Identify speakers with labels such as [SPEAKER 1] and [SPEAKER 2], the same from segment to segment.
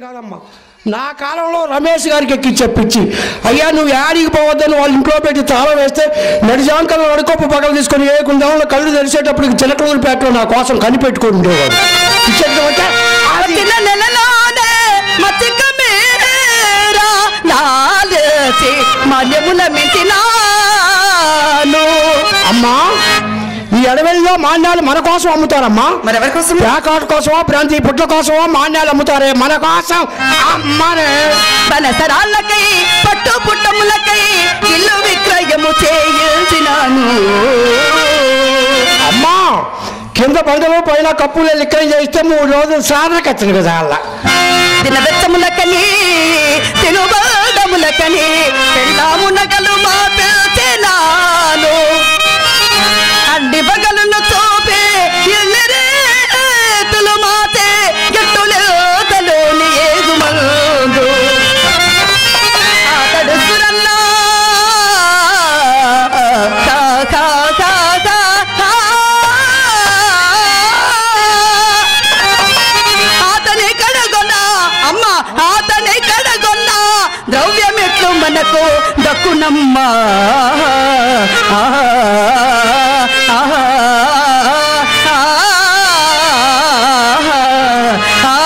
[SPEAKER 1] కాదమ్మా నా కాలంలో రమేష్ గారికి ఎక్కి చెప్పించి అయ్యా నువ్వు యాడికి పోవద్దని వాళ్ళ ఇంట్లో పెట్టి తాళం వేస్తే నడిజాంకలు నడుకొప్పు పగలు తీసుకొని ఏ కుందంలో కళ్ళు తెరిచేటప్పటికి చిలకలూరుపేటలో నా కోసం కనిపెట్టుకొని ఉండేవాడు ఇచ్చేద్దామంటే అది
[SPEAKER 2] తిన్న నెలలోనే మతిక మీరా నాలేసి మన్యముల మించినాను
[SPEAKER 1] అమ్మా ఈ అడవిలో మాన్యాలు మన కోసం అమ్ముతారమ్మా
[SPEAKER 2] మరెవరి కోసం
[SPEAKER 1] ప్యాకాట్ కోసమో ప్రాంతీయ పుట్ల కోసమో మాన్యాలు అమ్ముతారే మన కోసం అమ్మనే
[SPEAKER 2] బలసరాళ్ళకై పట్టు పుట్టములకై ఇల్లు విక్రయము చేయించినాను
[SPEAKER 1] అమ్మా కింద బండలు పైన కప్పులు లిక్కలు చేస్తే మూడు రోజులు సాధన కచ్చను కదా అలా
[SPEAKER 2] దినవెచ్చములకని తినుబాదములకని పెళ్ళాము నగలు మా పిలిచినాను అడ్డి బగలను చూపే ఎన్నరేతులు మాతే గట్టులేతలోని ఏగుమందు అతడు సురన్నా కా కా కా కా కా. అతని కడగొన్నా అమ్మ అతని కడగొన్నా ద్రవ్యం ఎట్లు మనకు దక్కునమ్మా ఆ, ఆ, ఆ, ఆ,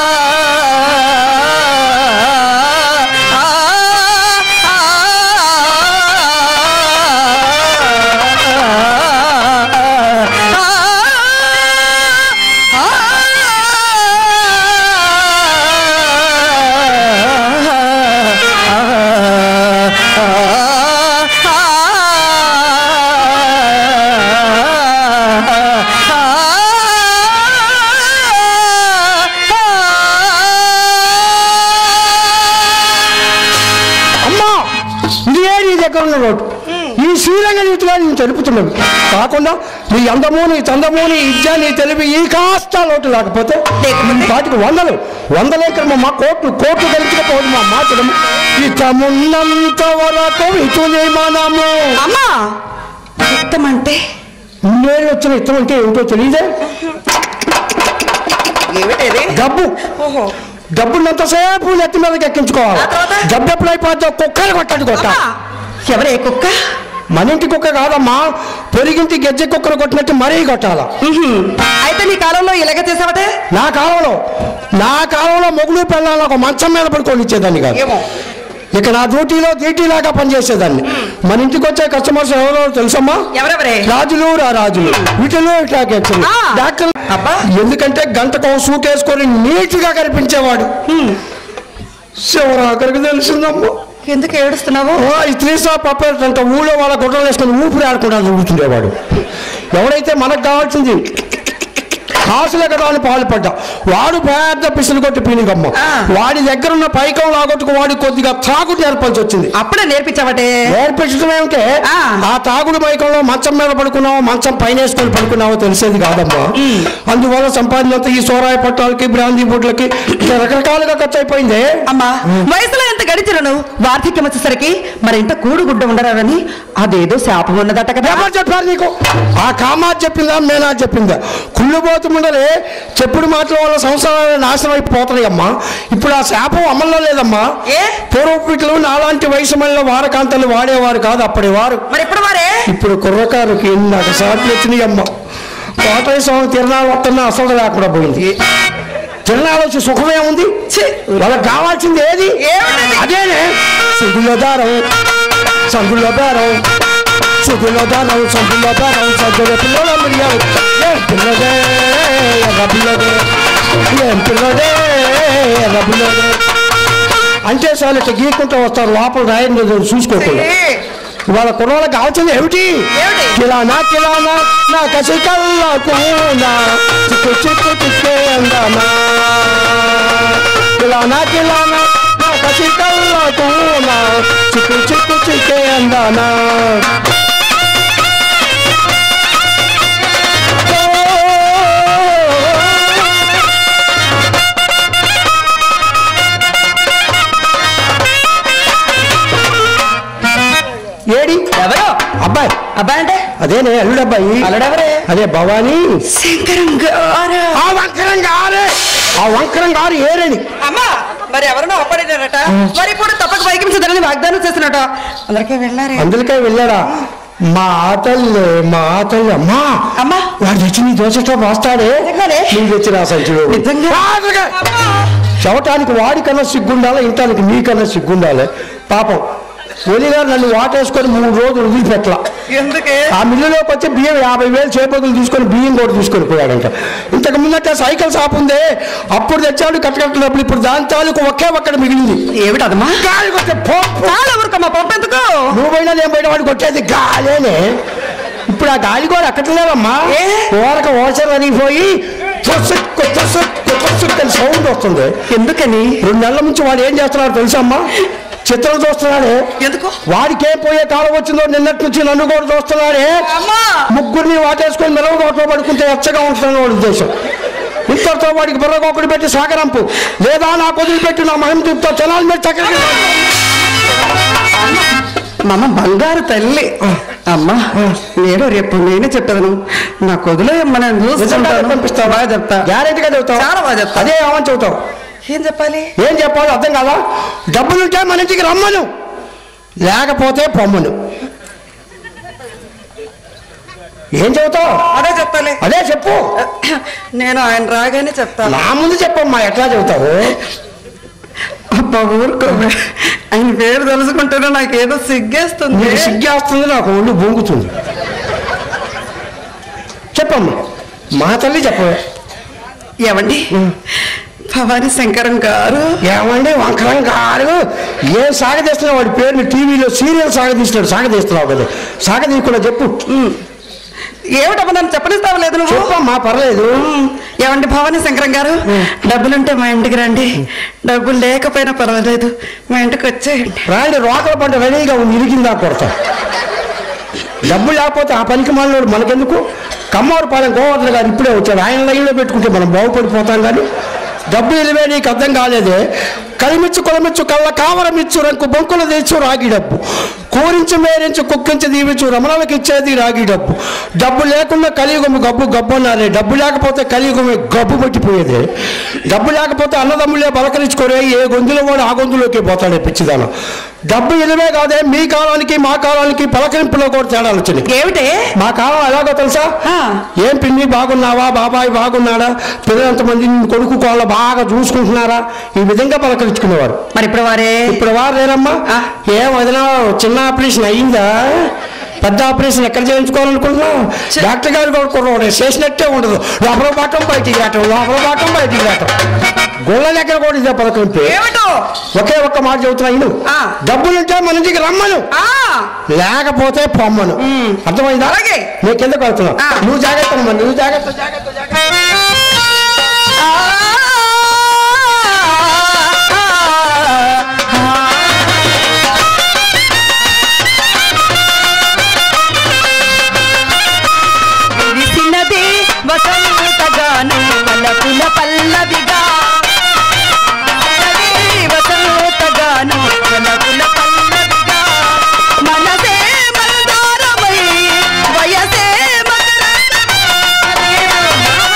[SPEAKER 1] అమ్మా ఇదే నీ దగ్గర ఉన్న రోడ్డు ఈ శ్రీరంగ నీతిగా నేను తెలుపుతున్నది కాకుండా నీ అందము నీ చందము నీ విద్య నీ తెలివి ఈ కాస్త లోటు లేకపోతే వాటికి వందలు వందలే క్రమమ్మ కోట్లు కోట్లు గెలిచకపోదు మా మాత్రం ఇతమున్నంత వరకు ఇటుని మనము
[SPEAKER 2] అమ్మా ఇష్టం అంటే
[SPEAKER 1] నేను వచ్చిన ఇష్టం అంటే ఏమిటో తెలియదే
[SPEAKER 2] ఏమిటది
[SPEAKER 1] డబ్బు
[SPEAKER 2] ఓహో
[SPEAKER 1] డబ్బున్నంతసేపు నెత్తి మీదకి ఎక్కించుకోవాలి
[SPEAKER 2] ఆ తర్వాత?
[SPEAKER 1] డబ్బు ఎప్పుడు అయిపోద్దో కుక్కలు కొట్టడు కొట్ట
[SPEAKER 2] అమ్మా, ఎవరే కుక్క
[SPEAKER 1] మన ఇంటి కుక్క కాదమ్మా పొరిగింటి గెజ్జె కుక్కలు కొట్టినట్టు మరీ కొట్టాలా
[SPEAKER 2] ఉహుం. అయితే నీ కాలంలో ఇలాగ చేసావటే
[SPEAKER 1] నా కాలంలో నా కాలంలో మొగుడు పిల్లలు ఒక మంచం మీద పడుకొని ఇచ్చేదాన్ని కాదు
[SPEAKER 2] ఏమో
[SPEAKER 1] ఇక నా డ్యూటీలో డ్యూటీలాగా పనిచేసేదాన్ని మన ఇంటికి వచ్చే కస్టమర్స్ ఎవరో తెలుసమ్మా
[SPEAKER 2] ఎవరెవరే
[SPEAKER 1] రాజులు రా రాజులు వీటిలో ఇట్లా ఎక్కింది.
[SPEAKER 2] ఆ.
[SPEAKER 1] డాక్టర్
[SPEAKER 2] అబ్బా.
[SPEAKER 1] ఎందుకంటే గంటకు సూట్ వేసుకొని నీట్ గా కనిపించేవాడు శివరాకరికి తెలిసిందమ్మా
[SPEAKER 2] ఎందుకు ఏడుస్తున్నావు
[SPEAKER 1] ఓ, ఈ త్రీ స్టార్ పప్పేట్ అంట ఊళ్ళో వాళ్ళ గుడ్డలు వేసుకొని ఊపిరి ఆడకుండా తిరుగుతుండేవాడు ఎవడైతే మనకు కావాల్సింది కాసులే కదా అని పాల్పడ్డా వాడు పెద్ద పిసులు కొట్టి పీనికమ్మ
[SPEAKER 2] ఆ.
[SPEAKER 1] వాడి దగ్గర ఉన్న పైకం లాగొట్టుకు వాడి కొద్దిగా తాగుడు నేర్పాల్సి వచ్చింది
[SPEAKER 2] అప్పుడే నేర్పించావటే
[SPEAKER 1] నేర్పించడం ఏమిటే
[SPEAKER 2] ఆ.
[SPEAKER 1] ఆ తాగుడు మైకంలో మంచం మీద పడుకున్నావో మంచం పైన వేసుకొని పడుకున్నావో తెలిసేది కాదమ్మా అందువల్ల సంపాదన ఈ సోరాయి పట్టాలకి బ్రాందీ బుడ్లకి ఇట్లా రకరకాలుగా ఖర్చు అయిపోయింది
[SPEAKER 2] అమ్మా వయసులో ఎంత గడిచిరను వార్ధక్యం వచ్చేసరికి మరి ఇంత కూడు గుడ్డ ఉండరాదని అదేదో శాపం ఉన్నదట కదా
[SPEAKER 1] ఎవరు చెప్పారు నీకు ఆ కామాత్ చెప్పిందా మేనా చెప్పిందా కుళ్ళుబోతు ముందరే చెప్పుడు మాటల వల్ల సంవత్సరాలు నాశనం అయిపోతున్నాయి అమ్మా ఇప్పుడు ఆ శాపం అమల్లో లేదమ్మా
[SPEAKER 2] ఏ
[SPEAKER 1] పూర్వపీఠలు నాలాంటి వయసు మళ్ళీ వారకాంతలు వాడేవారు కాదు అప్పటి వారు
[SPEAKER 2] మరి ఇప్పుడు వారే
[SPEAKER 1] ఇప్పుడు కుర్రకారుకి నాకు సాట్లు వచ్చినాయి అమ్మ కోటయ్య స్వామి తిరణాలు వస్తున్నా అసలు లేకుండా పోయింది తిరణాలు వచ్చి సుఖమే ఉంది
[SPEAKER 2] ఛీ!
[SPEAKER 1] వాళ్ళకి కావాల్సింది ఏది
[SPEAKER 2] ఏమిటది?
[SPEAKER 1] అదేనే సుగులో దారం సంగులో బేరం సుగులో దారం సంగులో బేరం సంగులో పిల్లల మిరియాలు ఏం పిల్లదే ఎర్ర పిల్లదే ఏం పిల్లదే ఎర్ర పిల్లదే అంటే చాలు ఇట్లా గీక్కుంటూ వస్తారు లోపల రాయండి చూసుకోకుండా వాళ్ళ కుర్రాళ్ళకి కావాల్సింది ఏమిటి
[SPEAKER 2] ఏమిటి?
[SPEAKER 1] కిలానా కిలానా నా కసి కల్లాకునా చిక్కు చిక్కు చిక్కే అందానా కిలానా కిలానా నా కసి కల్లాకునా చిక్కు చిక్కు చిక్కే అందానా ఏడి
[SPEAKER 2] ఎవరు
[SPEAKER 1] అబ్బాయి
[SPEAKER 2] అబ్బాయి అంటే
[SPEAKER 1] అదేనే అల్లుడు అబ్బాయి
[SPEAKER 2] అల్లుడెవరే
[SPEAKER 1] అదే భవానీ
[SPEAKER 2] శంకరం గారు
[SPEAKER 1] ఆ వంకరం కాదే ఆ వంకరం గారు ఏరని
[SPEAKER 2] అమ్మా మరి ఎవరినో అప్పడినారట మరి ఇప్పుడు తప్పక వైకించదని వాగ్దానం చేసినట అందరికీ వెళ్ళారే
[SPEAKER 1] అందుకే వెళ్ళాడా మా ఆటలు మా ఆటలు అమ్మా
[SPEAKER 2] అమ్మా.
[SPEAKER 1] వాడు తెచ్చి నీ దోశతో పోస్తాడే
[SPEAKER 2] నిజంగానే?
[SPEAKER 1] నీకు తెచ్చిన సంచులు
[SPEAKER 2] నిజంగా?
[SPEAKER 1] రాదుగా. చవటానికి వాడికన్నా సిగ్గుండాలి ఇంటానికి నీకన్నా సిగ్గుండాలి పాపం ఒలిగారు నన్ను వాటేసుకొని మూడు రోజులు వదిలిపెట్టలా
[SPEAKER 2] ఎందుకే
[SPEAKER 1] ఆ మిల్లులోకి వచ్చి బియ్యం యాభై వేలు చేపకులు తీసుకొని బియ్యం కూడా తీసుకొని పోయాడంట ఇంతకు ముందట సైకిల్ షాప్ ఉందే అప్పుడు తెచ్చాడు కట్టకట్టినప్పుడు ఇప్పుడు దాని తాలూకు ఒకే ఒక్కడ మిగిలింది
[SPEAKER 2] ఏమిటదమ్మా
[SPEAKER 1] గాలి కొట్టే పోపు.
[SPEAKER 2] చాలా ఊరుకమ్మా పంపెందుకు
[SPEAKER 1] నువ్వు పోయినా నేను పోయిన వాడు కొట్టేది గాలేనే ఇప్పుడు ఆ గాలి కూడా అక్కట్లేదమ్మా
[SPEAKER 2] ఏ?
[SPEAKER 1] ఓరక ఓచర్ అనిపోయి తుసుక్కు తుసుక్కు తుసుక్కు అని సౌండ్ వస్తుంది
[SPEAKER 2] ఎందుకని
[SPEAKER 1] రెండు నెలల నుంచి వాడు ఏం చేస్తున్నాడు తెలుసమ్మా చిత్రం చూస్తున్నాడే
[SPEAKER 2] ఎందుకు
[SPEAKER 1] వాడికి ఏం పోయే కాలం వచ్చిందో నిన్నటి నుంచి నన్ను కూడా చూస్తున్నాడే
[SPEAKER 2] అమ్మా
[SPEAKER 1] ముగ్గురిని వాటేసుకొని మెలవ నోట్లో పడుకుంటే ఎచ్చగా ఉంటున్నాను వాడి ఉద్దేశం ఇంతటితో వాడికి బుర్రగోకుడు పెట్టి సాగరంపు లేదా నా వదిలిపెట్టి నా మహిమ చూపుతో జనాల మీద చక్కగా
[SPEAKER 2] మమ్మ బంగారు తల్లి అమ్మా నేను రేపు నేనే చెప్పేదను నా కొదులో మనం చూసుకుంటాను
[SPEAKER 1] పంపిస్తావు
[SPEAKER 2] బాగా చెప్తా
[SPEAKER 1] గ్యారెంటీగా చెబుతావు
[SPEAKER 2] చాలా బాగా చెప్తా.
[SPEAKER 1] అదే ఏమని చెబుతావు
[SPEAKER 2] ఏం చెప్పాలి
[SPEAKER 1] ఏం చెప్పాలో అర్థం కాదా డబ్బులుంటే మన ఇంటికి రమ్మను లేకపోతే పొమ్మను ఏం చెబుతావు
[SPEAKER 2] అదే చెప్పాలి
[SPEAKER 1] అదే చెప్పు
[SPEAKER 2] నేను ఆయన రాగానే చెప్తాను
[SPEAKER 1] నా ముందు చెప్పమ్మా ఎట్లా చెబుతావు
[SPEAKER 2] అబ్బా ఊరుకోవే ఆయన పేరు తెలుసుకుంటేనే నాకేదో సిగ్గేస్తుంది
[SPEAKER 1] నీకు సిగ్గేస్తుంది నాకు ఒళ్ళు బొంగుతుంది చెప్పమ్మా మా తల్లి చెప్పవే
[SPEAKER 2] ఏమండి భవానీ శంకరం గారు
[SPEAKER 1] ఏమండి వంకరం గారు ఏం సాగదీస్తున్నావు వాడి పేరుని టీవీలో సీరియల్ సాగదీస్తున్నాడు సాగదీస్తున్నావు కదా సాగదీయకుండా చెప్పు
[SPEAKER 2] ఏమిటమ్మా నన్ను చెప్పనిస్తావు లేదు నువ్వు
[SPEAKER 1] చెప్పమ్మా పర్లేదు
[SPEAKER 2] ఏమండి భవానీ శంకరం గారు డబ్బులుంటే మా ఇంటికి రండి డబ్బులు లేకపోయినా పర్వాలేదు మా ఇంటికి వచ్చేయండి
[SPEAKER 1] రాండి రోకల పంట రెడీగా ఉంది ఇరిగిందా కొరత డబ్బు లేకపోతే ఆ పనికి మనలోడు మనకెందుకు కమ్మవారిపాలెం గోవర్ధన గారు ఇప్పుడే వచ్చాడు ఆయన లైన్లో పెట్టుకుంటే మనం బాగుపడిపోతాం కానీ డబ్బు ఇలివే నీకు అర్థం కాలేదే కలిమిచ్చు కొలమిచ్చు కళ్ళ కావరమిచ్చు రంకు బొంకులు తెచ్చు రాగి డబ్బు కూరించి మేరించి కుక్కించి దీవించు రమణాలకు ఇచ్చేది రాగి డబ్బు డబ్బు లేకుండా కలియుగము గబ్బు గబ్బు అన్నారే డబ్బు లేకపోతే కలియుగమే గబ్బు పట్టిపోయేది డబ్బు లేకపోతే అన్నదమ్ములే బలకరించుకోరే ఏ గొంతులో వాడు ఆ గొంతులోకి పోతాడే పిచ్చిదానం డబ్బు ఇలువే కాదే మీ కాలానికి మా కాలానికి పలకరింపులో కూడా తేడాలు వచ్చినాయి
[SPEAKER 2] ఏమిటే
[SPEAKER 1] మా కాలం ఎలాగో తెలుసా
[SPEAKER 2] ఆ.
[SPEAKER 1] ఏం పిన్ని బాగున్నావా బాబాయ్ బాగున్నాడా పిల్లలంతమంది నిన్ను కొడుకు కోళ్ళ బాగా చూసుకుంటున్నారా ఈ విధంగా పలకరించుకునేవారు
[SPEAKER 2] మరి ఇప్పుడు వారే
[SPEAKER 1] ఇప్పుడు వారు లేరమ్మా
[SPEAKER 2] ఆ.
[SPEAKER 1] ఏం వదినా చిన్న ఆపరేషన్ అయ్యిందా పెద్ద ఆపరేషన్ ఎక్కడ చేయించుకోవాలనుకుంటున్నావు
[SPEAKER 2] చే-
[SPEAKER 1] డాక్టర్ గారు కూడా కుర్రోడే చేసినట్టే ఉండదు లోపల పాఠం బయటికి రావటం లోపల పాఠం బయటికి రావటం గుళ్ళ దగ్గర కూడా ఇదే పలకరింపు
[SPEAKER 2] ఏమిటో
[SPEAKER 1] ఒకే ఒక్క మాట చెబుతున్నా ఇను
[SPEAKER 2] ఆ.
[SPEAKER 1] డబ్బులుంటే మన ఇంటికి రమ్మను
[SPEAKER 2] ఆ,
[SPEAKER 1] లేకపోతే పొమ్మను
[SPEAKER 2] మ్మ్.
[SPEAKER 1] అర్థమైందా
[SPEAKER 2] అలాగే.
[SPEAKER 1] నేను కిందకు వెళ్తున్నా
[SPEAKER 2] ఆ.
[SPEAKER 1] నువ్వు జాగ్రత్త అమ్మా, నువ్వు జాగ్రత్త జాగ్రత్త జాగ్రత్త
[SPEAKER 2] విరిసినది వసంతగాను వలపుల పల్లవిగా విరిసినది వసంతగాను వలపుల పల్లవిగా మనసే మందారమై వయసే మకరందమై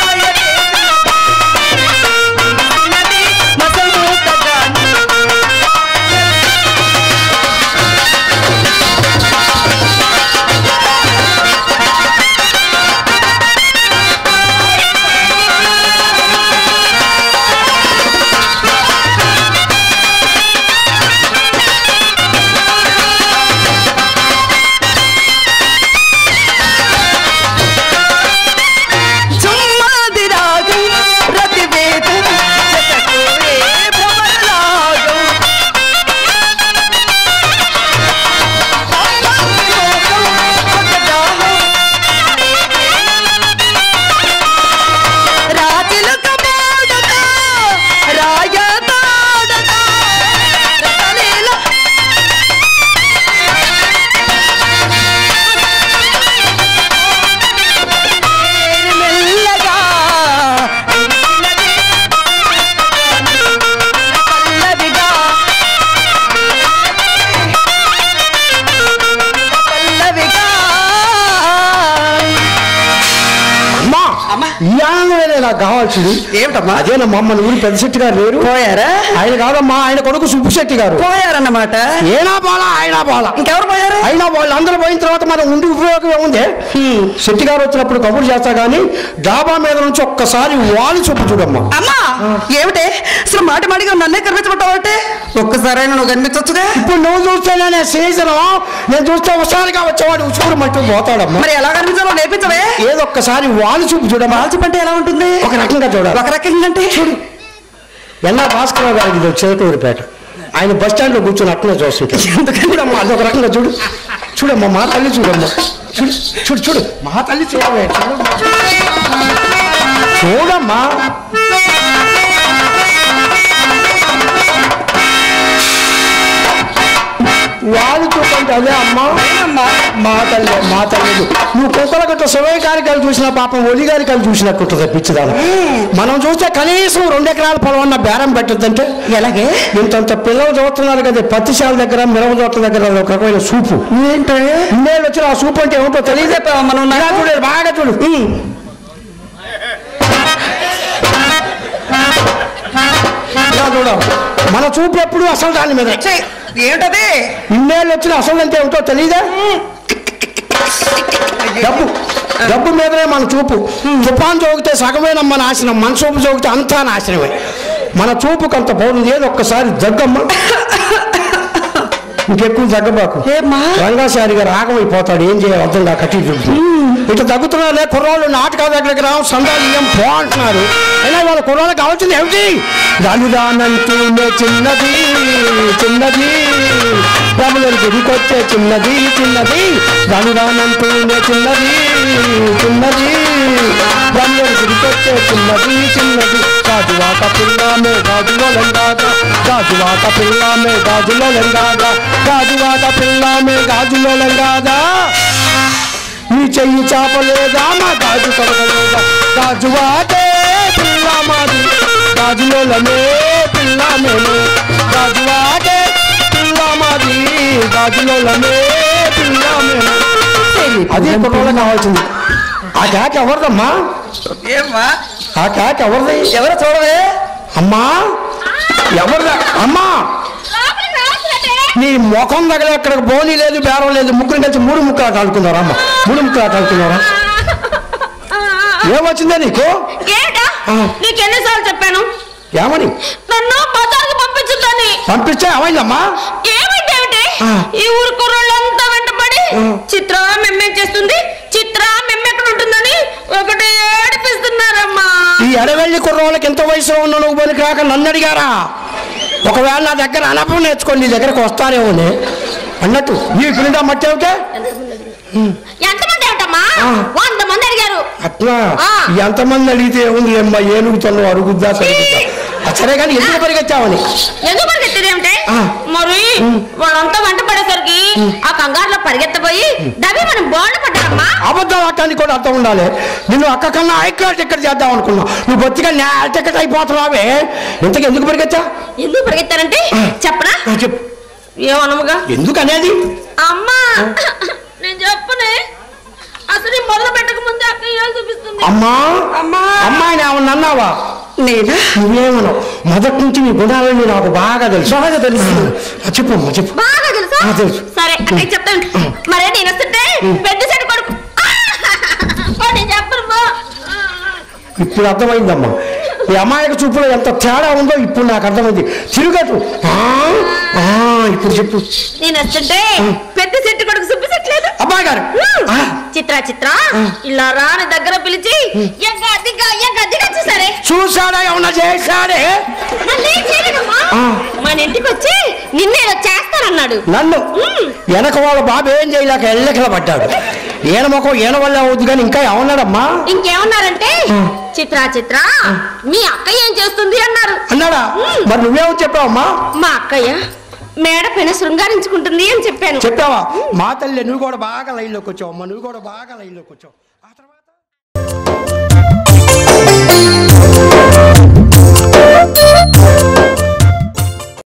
[SPEAKER 1] నాకు కావాల్సింది
[SPEAKER 2] ఏమిటమ్మా?
[SPEAKER 1] అదేనమ్మా మన ఊరి పెద్ద శెట్టి గారు లేరు
[SPEAKER 2] పోయారా
[SPEAKER 1] ఆయన కాదమ్మా ఆయన కొడుకు సుబ్బుశెట్టి గారు
[SPEAKER 2] పోయారన్నమాట
[SPEAKER 1] ఏనా బాలా ఆయన బాలా
[SPEAKER 2] ఇంకెవరు పోయారు
[SPEAKER 1] అయినా వాళ్ళు అందరూ పోయిన తర్వాత మనం ఉండి ఉపయోగం ఏముంది శెట్టి గారు వచ్చినప్పుడు కబురు చేస్తా కానీ డాబా మీద నుంచి ఒక్కసారి వాలి చూపు చూడమ్మా
[SPEAKER 2] అమ్మా ఏమిటే అసలు మాటి మాటిగా నన్నే కనిపించబట్టావంటే ఒక్కసారైనా నువ్వు కనిపించొచ్చుగా
[SPEAKER 1] ఇప్పుడు నువ్వు చూస్తేనే సీజన్ నేను చూస్తే ఒకసారిగా వచ్చేవాడు ఉచ్చుకుడు మట్టు పోతాడమ్మా
[SPEAKER 2] మరి ఎలా కనిపించాలో నేర్పించవే
[SPEAKER 1] ఏదో ఒక్కసారి వాలి చూపు చూడమ్మా
[SPEAKER 2] చెప్పంటే ఎలా ఉంటుంది
[SPEAKER 1] ఒక రకంగా చూడాలి
[SPEAKER 2] ఒక రకంగా అంటే
[SPEAKER 1] ఎన్నా భాస్కర్ గారికి ఇది చేతూరిపేట ఆయన బస్ స్టాండ్ లో కూర్చొని అట్లనే చూస్తుంటాడు చూడమ్మా అదొక రకంగా చూడు చూడమ్మా మా తల్లి చూడమ్మా చూడు చూడు చూడు మా తల్లి చూడవే చూడమ్మా. చూడమ్మా వాళ్ళు చూపంటే అదే అమ్మా మా తల్లి మా తల్లి నువ్వు కుక్కల గట్ట శివయ్య గారికాలు చూసిన పాపం ఒలి గారికాలు చూసినట్టుంటుంది పిచ్చిదాను మనం చూస్తే కనీసం రెండు ఎకరాల పొలం అన్న బేరం పెట్టద్దంటే
[SPEAKER 2] ఎలాగే
[SPEAKER 1] ఇంతంత పిల్లలు చూస్తున్నారు కదా పత్తిశాల దగ్గర మిరవ తోటల దగ్గర ఒక రకమైన సూపు
[SPEAKER 2] ఏంటే
[SPEAKER 1] ఇన్నేళ్ళు వచ్చిన ఆ సూపు అంటే ఏమిటో తెలియదే
[SPEAKER 2] మనం
[SPEAKER 1] ఇలా చూడు బాగా చూడు ఉమ్. ఇలా చూడు మన చూపు ఎప్పుడు అసలు దాని మీద
[SPEAKER 2] ఏంటది
[SPEAKER 1] ఇన్నేళ్ళు వచ్చిన అసలు అంటే ఏమిటో తెలియదే డబ్బు డబ్బు మీదనే మన చూపు తుఫాన్ చోగితే సగమేనమ్మ నాశనం మన చూపు చోగితే అంతా నాశనమే మన చూపుకు అంత పౌరులు ఏది ఒక్కసారి జగ్గమ్మ ఇంకెక్కువ జగ్గబాకు
[SPEAKER 2] ఏమ్మా
[SPEAKER 1] రంగాచారి గారు ఆగమైపోతాడు ఏం చేయాలి అర్థం కాక కట్టి ఇట్లా తగ్గుతున్నారులే కుర్రోళ్ళు నాటకాల దగ్గరికి రావు సందాలు ఏం పో అంటున్నారు అయినా వాళ్ళ కుర్రోళ్ళకి కావాల్సింది ఏమిటి దాని దానంటూనే చిన్నది చిన్నది ప్రభులను గుడికొచ్చే చిన్నది చిన్నది దాని దానంటూనే చిన్నది చిన్నది ప్రభులను గుడికొచ్చే చిన్నది చిన్నది గాజువాక పిల్లమే గాజులో లెంగాగా గాజువాక పిల్లమే గాజులో లెంగాగా గాజువాక పిల్లమే గాజులో లెంగాగా నీ చెయ్యి చాపలేదా మా గాజు కడగలేదా గాజువాకే పిల్ల మాది గాజులోలనే పిల్ల మేము గాజువాకే పిల్ల మాది గాజులోలనే పిల్ల మేము అదే కుర్రోళ్ళకి కావాల్సింది ఆ క్యాక్ ఎవరిదమ్మా
[SPEAKER 2] ఏమ్మా
[SPEAKER 1] ఆ క్యాక్ ఎవరిది
[SPEAKER 2] ఎవరు చూడవే
[SPEAKER 1] అమ్మా ఎవరిదా అమ్మా నీ ముఖం దగ్గర ఎక్కడ బోని లేదు బేరం లేదు ముగ్గురు కలిసి మూడు ముక్కలు ఆట ఆడుకున్నారా అమ్మ మూడు ముక్కలు ఆట ఆడుకున్నారా ఏమొచ్చిందే నీకు
[SPEAKER 3] ఏంటా
[SPEAKER 1] ఆ.
[SPEAKER 3] నీకు ఎన్నిసార్లు చెప్పాను
[SPEAKER 1] ఏమని
[SPEAKER 3] నన్ను బజార్కి పంపించుద్దని
[SPEAKER 1] పంపిస్తే ఏమైందమ్మా
[SPEAKER 3] ఏమిటి ఏమిటి
[SPEAKER 1] ఆ.
[SPEAKER 3] ఈ ఊరు కుర్రోళ్ళంతా వెంటపడి
[SPEAKER 1] ఆ.
[SPEAKER 3] చిత్ర మెమ్మే చేస్తుంది చిత్ర మెమ్మ ఎక్కడ ఉంటుందని ఒకటి ఏడిపిస్తున్నారమ్మా
[SPEAKER 1] ఈ ఎడవెల్లి కుర్రోళ్ళకి ఎంత వయసులో ఉన్న నువ్వు పనికి రాక నన్ను అడిగారా ఒకవేళ నా దగ్గర అనపం నేర్చుకొని నీ దగ్గరకు వస్తానేమోనే అన్నట్టు ఈ పిల్లడా మట్టి అవుతే
[SPEAKER 3] ఎంతమంది ఏమిటమ్మా
[SPEAKER 1] ఆ.
[SPEAKER 3] వంద మంది అడిగారు
[SPEAKER 1] అట్లా
[SPEAKER 3] ఆ.
[SPEAKER 1] ఎంతమంది అడిగితే ఉంది అమ్మా ఏనుగుతున్నావు అరుగుద్దా సరిగ్గా సరే కానీ ఎందుకు పరిగెత్తావని
[SPEAKER 3] ఎందుకు పరిగెత్తేది ఏమిటి
[SPEAKER 1] ఆ.
[SPEAKER 3] మరి వాళ్ళంతా వెంట పడేసరికి ఆ కంగారులో పరిగెత్తపోయి డబ్బి మనం బోర్డు పడ్డారమ్మా
[SPEAKER 1] అబద్ధం ఆడటానికి కూడా అర్థం ఉండాలి నిన్ను అక్క కన్నా హై క్లాస్ టికెట్ చేద్దాం అనుకున్నావు నువ్వు బొత్తిగా న్యా టికెట్ అయిపోతున్నావే ఇంతకు ఎందుకు పరిగెత్తా
[SPEAKER 3] ఎందుకు పరిగెత్తారంటే చెప్పనా
[SPEAKER 1] ఆ, చెప్పు
[SPEAKER 3] ఏమనముగా
[SPEAKER 1] ఎందుకు అనేది
[SPEAKER 3] అమ్మా నేను చెప్పనే అసలు ఈ మొదలు పెట్టక ముందే అక్క ఏళ్ళు చూపిస్తుంది
[SPEAKER 1] అమ్మా
[SPEAKER 2] అమ్మా.
[SPEAKER 1] అమ్మాయిని ఏమన్నా అన్నావా
[SPEAKER 2] నేనా
[SPEAKER 1] నువ్వేమన్నావు మొదటి నుంచి నీ గుణాలని నాకు బాగా తెలుసు
[SPEAKER 2] బాగా తెలుసు.
[SPEAKER 1] ఆ, చెప్పు అమ్మా చెప్పు
[SPEAKER 3] బాగా తెలుసా
[SPEAKER 1] ఆ, తెలుసు.
[SPEAKER 3] సరే అక్కడికి చెప్తాను మరే నేను వస్తుంటే పెద్ద చెడు కొడుకు ఓ, నేను చెప్పను పో.
[SPEAKER 1] ఇప్పుడు అర్థమైందమ్మా ఈ అమ్మాయికి చూపులో ఎంత తేడా ఉందో ఇప్పుడు నాకు అర్థమైంది తిరుగటు ఆ, ఆ, ఇప్పుడు చెప్పు
[SPEAKER 3] నేను వస్తుంటే పెద్ద చెట్టు కొడుకు సుబ్బి చెట్లేదు
[SPEAKER 1] అబ్బాయి గారు ఆ,
[SPEAKER 3] చిత్ర చిత్ర ఇలా రాని దగ్గర పిలిచి ఎగ్గ అదిగా ఎగ్గ అదిగా చూసారే
[SPEAKER 1] చూశాడా ఏమన్నా చేశాడే
[SPEAKER 3] నన్ను ఏం చేయలేదమ్మా
[SPEAKER 1] ఆ.
[SPEAKER 3] మన ఇంటికి వచ్చి నిన్నేదో చేస్తానన్నాడు
[SPEAKER 1] నన్ను వెనక వాళ్ళ బాబు ఏం చేయలేక ఎల్లకిల పడ్డాడు ఈయన ముఖం ఈయన వల్ల అవుద్ది కానీ ఇంకా ఏమన్నాడమ్మా
[SPEAKER 3] ఇంకేమన్నారంటే చిత్ర చిత్ర మీ అక్కయ్య ఏం చేస్తుంది అన్నారు
[SPEAKER 1] అన్నాడా మరి నువ్వేమో చెప్పావమ్మా
[SPEAKER 3] మా అక్కయ్య మేడ పైన శృంగారించుకుంటుంది అని చెప్పాను
[SPEAKER 1] చెప్పావా మా తల్లి నువ్వు కూడా బాగా లైన్లోకి వచ్చావు అమ్మా నువ్వు కూడా బాగా లైన్లోకి వచ్చావు